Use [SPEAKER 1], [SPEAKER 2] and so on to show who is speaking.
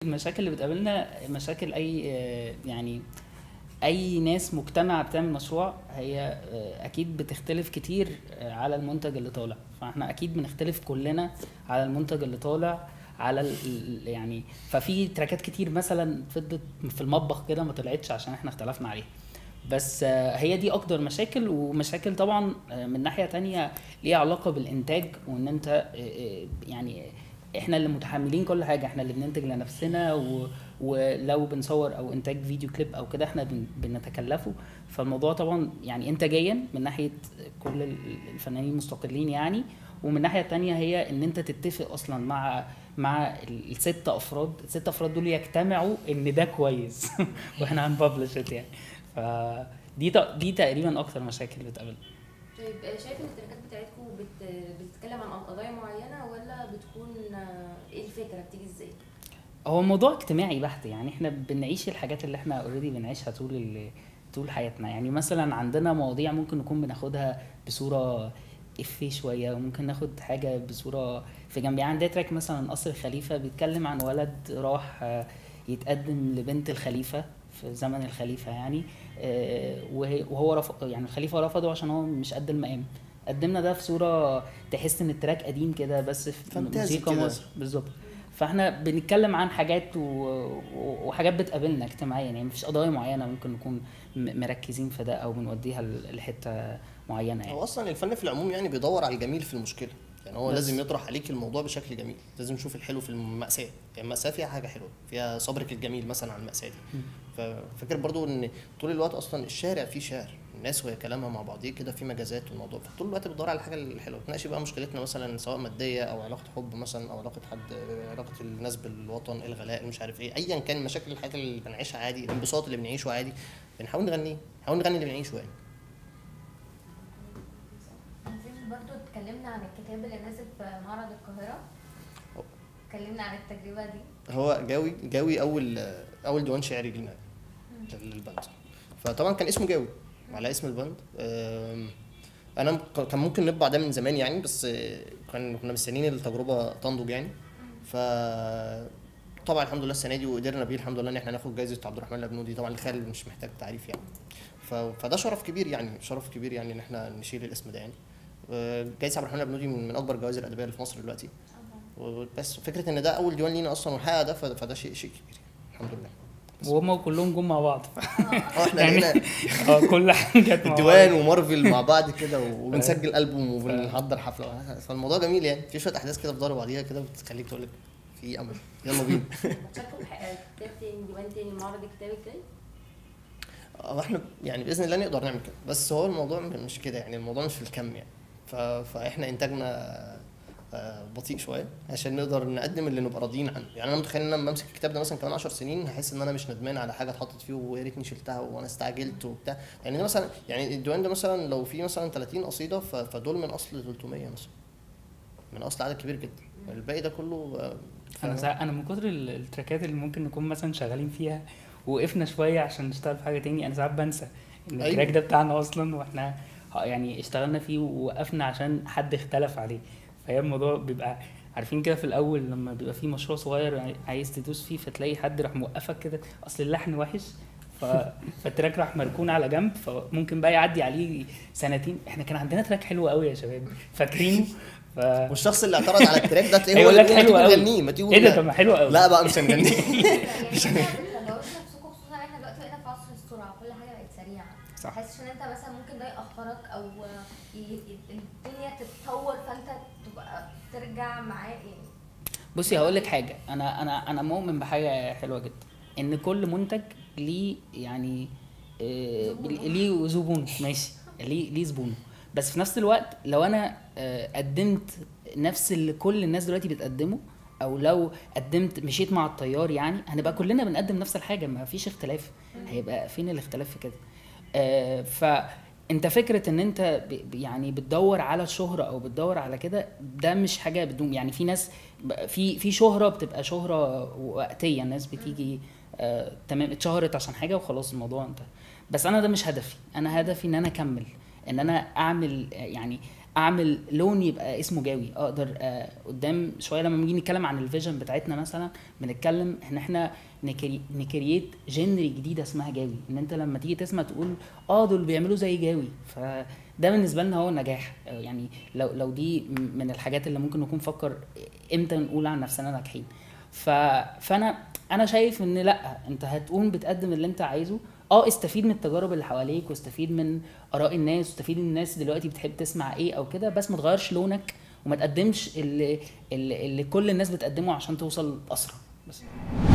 [SPEAKER 1] المشاكل اللي بتقابلنا مشاكل اي آه، يعني اي ناس مجتمع بتعمل مشروع هي آه، اكيد بتختلف كتير آه، على المنتج اللي طالع فاحنا اكيد بنختلف كلنا على المنتج اللي طالع على ال ال- يعني ففي تراكات كتير مثلا فضلت في المطبخ كده ما طلعتش عشان احنا اختلفنا عليها بس آه، هي دي اكتر مشاكل ومشاكل طبعا آه، من ناحيه تانية ليها علاقه بالانتاج وان انت آه، آه، يعني احنا اللي متحملين كل حاجه احنا اللي بننتج لنفسنا و... ولو بنصور او انتاج فيديو كليب او كده احنا بن... بنتكلفه فالموضوع طبعا يعني انتاجيا من ناحيه كل ال- الفنانين المستقلين يعني ومن الناحيه التانية هي ان انت تتفق اصلا مع مع ال- الست افراد الست افراد دول يجتمعوا ان ده كويس واحنا هنببلش يعني فدي ت- دي تقريبا اكتر مشاكل بتقابلنا
[SPEAKER 2] طيب آه، شايف ان التراكات بتاعتكم بت... بتتكلم عن قضايا معينه ولا بتكون آه، ايه الفكره بتيجي ازاي؟
[SPEAKER 1] هو موضوع اجتماعي بحت يعني احنا بنعيش الحاجات اللي احنا اوريدي بنعيشها طول ال- طول حياتنا يعني مثلا عندنا مواضيع ممكن نكون بناخدها بصوره افيه شويه وممكن ناخد حاجه بصوره في جنب يعني عندنا تراك مثلا قصر الخليفه بيتكلم عن ولد راح آه، يتقدم لبنت الخليفه في زمن الخليفه يعني آه، وهي- وهو رفض يعني الخليفه رفضه عشان هو مش قد المقام قدمنا ده في صوره تحس ان التراك قديم كده بس في
[SPEAKER 3] فانتازي
[SPEAKER 1] موسيقى
[SPEAKER 3] كده.
[SPEAKER 1] مصر بالظبط فاحنا بنتكلم عن حاجات و... و- وحاجات بتقابلنا اجتماعيا يعني مفيش قضايا معينه ممكن نكون م- مركزين في ده او بنوديها ل- لحته معينه يعني
[SPEAKER 3] هو اصلا الفن في العموم يعني بيدور على الجميل في المشكله يعني هو
[SPEAKER 1] بس.
[SPEAKER 3] لازم يطرح عليك الموضوع بشكل جميل لازم نشوف الحلو في المأساة يعني المأساة فيها حاجة حلوة فيها صبرك الجميل مثلا على المأساة دي ففكر برضو ان طول الوقت اصلا الشارع فيه شعر الناس وهي كلامها مع بعضيه كده في مجازات والموضوع فطول الوقت بتدور على الحاجه الحلوه تناقش بقى مشكلتنا مثلا سواء ماديه او علاقه حب مثلا او علاقه حد علاقه الناس بالوطن الغلاء مش عارف ايه ايا كان مشاكل الحياه اللي بنعيشها عادي الانبساط اللي بنعيشه عادي بنحاول نغنيه نحاول نغني اللي بنعيشه يعني
[SPEAKER 4] عايزين برضو اتكلمنا عن الكتاب اللي نازل في معرض القاهرة
[SPEAKER 3] أو.
[SPEAKER 4] اتكلمنا عن التجربة دي
[SPEAKER 3] هو جاوي جاوي اول اول ديوان شعري لينا للبند فطبعا كان اسمه جاوي على اسم البند أم، انا م- كان ممكن نطبع ده من زمان يعني بس آه، كان كنا مستنيين التجربه تنضج يعني ف طبعا الحمد لله السنه دي وقدرنا بيه الحمد لله ان احنا ناخد جائزه عبد الرحمن الابنودي طبعا الخال مش محتاج تعريف يعني ف... فده شرف كبير يعني شرف كبير يعني ان احنا نشيل الاسم ده يعني آه، جائزه عبد الرحمن الابنودي من من اكبر الجوائز الادبيه اللي في مصر دلوقتي بس فكره ان ده اول ديوان لينا اصلا والحقيقه ده ف- فده شيء شيء كبير الحمد لله
[SPEAKER 1] وهم كلهم جم مع بعض
[SPEAKER 3] اه احنا
[SPEAKER 1] يعني
[SPEAKER 3] لقينا
[SPEAKER 1] اه كل حاجه جت مع
[SPEAKER 3] الديوان
[SPEAKER 1] بعض.
[SPEAKER 3] ومارفل مع بعض كده وبنسجل البوم وبنحضر حفله فالموضوع جميل يعني في شويه احداث كده في ظهر بعضيها كده بتخليك تقول لك في امل يلا بينا
[SPEAKER 2] هتشاركوا بح- كتاب تاني ديوان تاني معرض الكتاب الجاي؟
[SPEAKER 3] اه احنا يعني باذن الله نقدر نعمل كده بس هو الموضوع م- مش كده يعني الموضوع مش في الكم يعني ف... فاحنا انتاجنا آه، بطيء شويه عشان نقدر نقدم اللي نبقى راضيين عنه يعني انا متخيل ان انا لما امسك الكتاب ده مثلا كمان 10 سنين هحس ان انا مش ندمان على حاجه اتحطت فيه ويا ريتني شلتها وانا استعجلت وبتاع يعني ده مثلا يعني الديوان ده مثلا لو فيه مثلا 30 قصيده ف... فدول من اصل 300 مثلا من اصل عدد كبير جدا الباقي ده كله آه، ف-
[SPEAKER 1] انا سا... انا من كتر ال- التراكات اللي ممكن نكون مثلا شغالين فيها وقفنا شويه عشان نشتغل في حاجه تاني انا ساعات بنسى ان
[SPEAKER 3] أيوة.
[SPEAKER 1] التراك ده بتاعنا اصلا واحنا ه- يعني اشتغلنا فيه ووقفنا عشان حد اختلف عليه فهي الموضوع بيبقى عارفين كده في الاول لما بيبقى في مشروع صغير عاي- عايز تدوس فيه فتلاقي حد راح موقفك كده اصل اللحن وحش ف... فالتراك راح مركون على جنب فممكن بقى يعدي عليه سنتين احنا كان عندنا تراك حلو قوي يا شباب فاكرينه ف...
[SPEAKER 3] والشخص اللي اعترض على التراك ده تلاقيه هو
[SPEAKER 1] هيقول
[SPEAKER 3] اللي
[SPEAKER 1] لك
[SPEAKER 3] بيقول
[SPEAKER 1] حلو
[SPEAKER 3] ما
[SPEAKER 1] قوي.
[SPEAKER 3] تيجوا نغنيه ما تيجوا
[SPEAKER 1] ايه ده
[SPEAKER 3] لا.
[SPEAKER 1] طب ما حلو قوي
[SPEAKER 3] لا بقى مش هنغنيه
[SPEAKER 4] يعني احنا تجاوزنا نفسكم خصوصا احنا دلوقتي بقينا في عصر السرعة كل حاجة بقت سريعة
[SPEAKER 1] صح.
[SPEAKER 4] تحسش ان انت مثلا ممكن ده يأخرك او ي- ي- الدنيا تتطور فانت تبقى ترجع معاه يعني
[SPEAKER 1] بصي هقول لك حاجه انا انا انا مؤمن بحاجه حلوه جدا ان كل منتج ليه يعني آه،
[SPEAKER 4] زبونه.
[SPEAKER 1] ليه زبون ماشي ليه ليه زبونه بس في نفس الوقت لو انا آه، قدمت نفس اللي كل الناس دلوقتي بتقدمه او لو قدمت مشيت مع التيار يعني هنبقى كلنا بنقدم نفس الحاجه ما فيش اختلاف هيبقى فين الاختلاف في كده آه، فانت فكره ان انت ب- ب- يعني بتدور على الشهره او بتدور على كده ده مش حاجه بدون يعني في ناس ب- في في شهره بتبقى شهره وقتيه الناس بتيجي آه تمام اتشهرت عشان حاجه وخلاص الموضوع انتهى بس انا ده مش هدفي انا هدفي ان انا اكمل ان انا اعمل آه، يعني اعمل لون يبقى اسمه جاوي اقدر آه قدام شويه لما نيجي نتكلم عن الفيجن بتاعتنا مثلا بنتكلم ان احنا نكري نكرييت جنري جديده اسمها جاوي ان انت لما تيجي تسمع تقول اه دول بيعملوا زي جاوي فده بالنسبه لنا هو النجاح آه، يعني لو لو دي م- من الحاجات اللي ممكن نكون نفكر امتى نقول عن نفسنا ناجحين ف... فانا انا شايف ان لا انت هتقوم بتقدم اللي انت عايزه اه استفيد من التجارب اللي حواليك واستفيد من اراء الناس واستفيد من الناس دلوقتي بتحب تسمع ايه او كده بس ما تغيرش لونك وما تقدمش اللي, اللي, اللي كل الناس بتقدمه عشان توصل اسرع بس